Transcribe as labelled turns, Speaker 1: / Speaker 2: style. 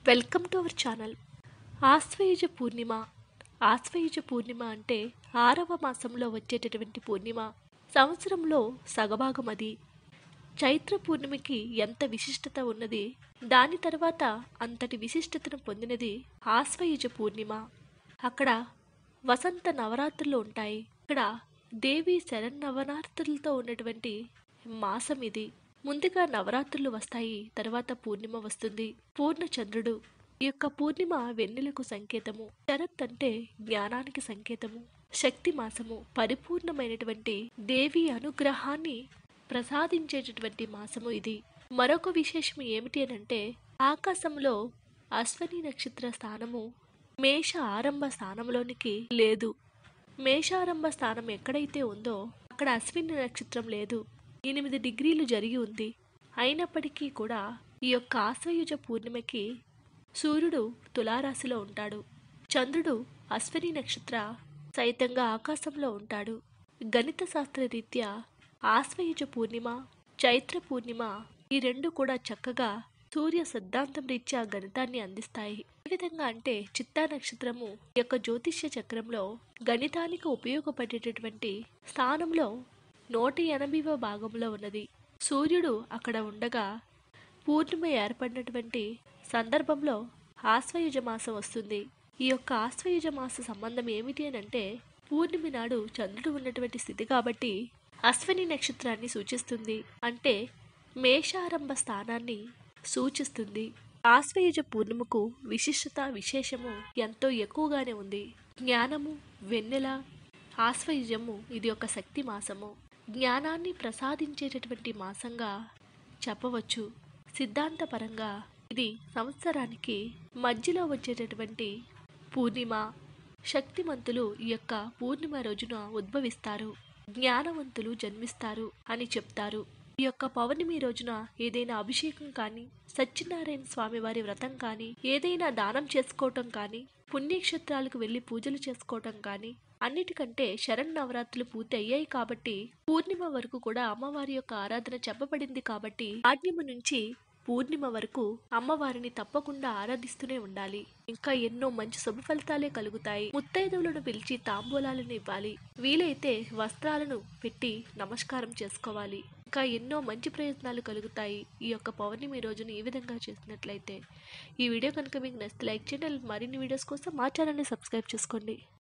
Speaker 1: welcome to our channel Ashwayuja Purnima Ashwayuja Purnima అంటే ఆరవ మాసంలో వచ్చేటటువంటి పూర్ణిమ సంవత్సరంలో సగభాగం అది చైత్ర పూర్ణిమకి ఎంత విశిష్టత ఉన్నది దాని తర్వాత అంతటి విశిష్టతను పొందినది ఆశ్వయుజ పూర్ణిమ అక్కడ వసంత నవరాత్రులు ఉంటాయి ఇక్కడ దేవి శరన్నవరాత్రులతో ఉన్నటువంటి మాసం ఇది ముందుగా నవరాత్రులు వస్తాయి తర్వాత పూర్ణిమ వస్తుంది పూర్ణ చంద్రుడు ఈ యొక్క పూర్ణిమ వెన్నెలకు సంకేతము శరత్ అంటే జ్ఞానానికి సంకేతము శక్తి మాసము పరిపూర్ణమైనటువంటి దేవి అనుగ్రహాన్ని ప్రసాదించేటటువంటి మాసము ఇది మరొక విశేషం ఏమిటి అనంటే ఆకాశంలో అశ్వని నక్షత్ర స్థానము మేష ఆరంభ స్థానంలోనికి లేదు మేషారంభ స్థానం ఎక్కడైతే ఉందో అక్కడ అశ్విని నక్షత్రం లేదు ఎనిమిది డిగ్రీలు జరిగి ఉంది అయినప్పటికీ కూడా ఈ యొక్క ఆశ్వయుజ పూర్ణిమకి సూర్యుడు తులారాశిలో ఉంటాడు చంద్రుడు అశ్విని నక్షత్ర సైతంగా ఆకాశంలో ఉంటాడు గణిత శాస్త్ర రీత్యా ఆశ్వయుజ పూర్ణిమ చైత్ర పూర్ణిమ ఈ రెండు కూడా చక్కగా సూర్య సిద్ధాంతం రీత్యా గణితాన్ని అందిస్తాయి ఏ విధంగా అంటే చిత్తా నక్షత్రము ఈ యొక్క జ్యోతిష్య చక్రంలో గణితానికి ఉపయోగపడేటటువంటి స్థానంలో నూట ఎనభైవ భాగంలో ఉన్నది సూర్యుడు అక్కడ ఉండగా పూర్ణిమ ఏర్పడినటువంటి సందర్భంలో ఆశ్వయుజ మాసం వస్తుంది ఈ యొక్క ఆశ్వయుజ మాస సంబంధం ఏమిటి అని అంటే పూర్ణిమ నాడు చంద్రుడు ఉన్నటువంటి స్థితి కాబట్టి అశ్విని నక్షత్రాన్ని సూచిస్తుంది అంటే మేషారంభ స్థానాన్ని సూచిస్తుంది ఆశ్వయుజ పూర్ణిమకు విశిష్టత విశేషము ఎంతో ఎక్కువగానే ఉంది జ్ఞానము వెన్నెల ఆశ్వయుజము ఇది ఒక శక్తి మాసము జ్ఞానాన్ని ప్రసాదించేటటువంటి మాసంగా చెప్పవచ్చు సిద్ధాంతపరంగా ఇది సంవత్సరానికి మధ్యలో వచ్చేటటువంటి పూర్ణిమ శక్తిమంతులు ఈ యొక్క పూర్ణిమ రోజున ఉద్భవిస్తారు జ్ఞానవంతులు జన్మిస్తారు అని చెప్తారు ఈ యొక్క పౌర్ణమి రోజున ఏదైనా అభిషేకం కానీ సత్యనారాయణ స్వామి వారి వ్రతం కానీ ఏదైనా దానం చేసుకోవటం కానీ పుణ్యక్షేత్రాలకు వెళ్లి పూజలు చేసుకోవటం కానీ అన్నిటికంటే శరణ్ నవరాత్రులు పూర్తి అయ్యాయి కాబట్టి పూర్ణిమ వరకు కూడా అమ్మవారి యొక్క ఆరాధన చెప్పబడింది కాబట్టి పాడ్యమ నుంచి పూర్ణిమ వరకు అమ్మవారిని తప్పకుండా ఆరాధిస్తూనే ఉండాలి ఇంకా ఎన్నో మంచి శుభ ఫలితాలే కలుగుతాయి ముత్తైదువులను పిలిచి తాంబూలాలను ఇవ్వాలి వీలైతే వస్త్రాలను పెట్టి నమస్కారం చేసుకోవాలి ఇంకా ఎన్నో మంచి ప్రయత్నాలు కలుగుతాయి ఈ యొక్క పౌర్ణమి రోజున ఈ విధంగా చేసినట్లయితే ఈ వీడియో కనుక మీకు నచ్చితే లైక్ చేయండి మరిన్ని వీడియోస్ కోసం మా ఛానల్ని సబ్స్క్రైబ్ చేసుకోండి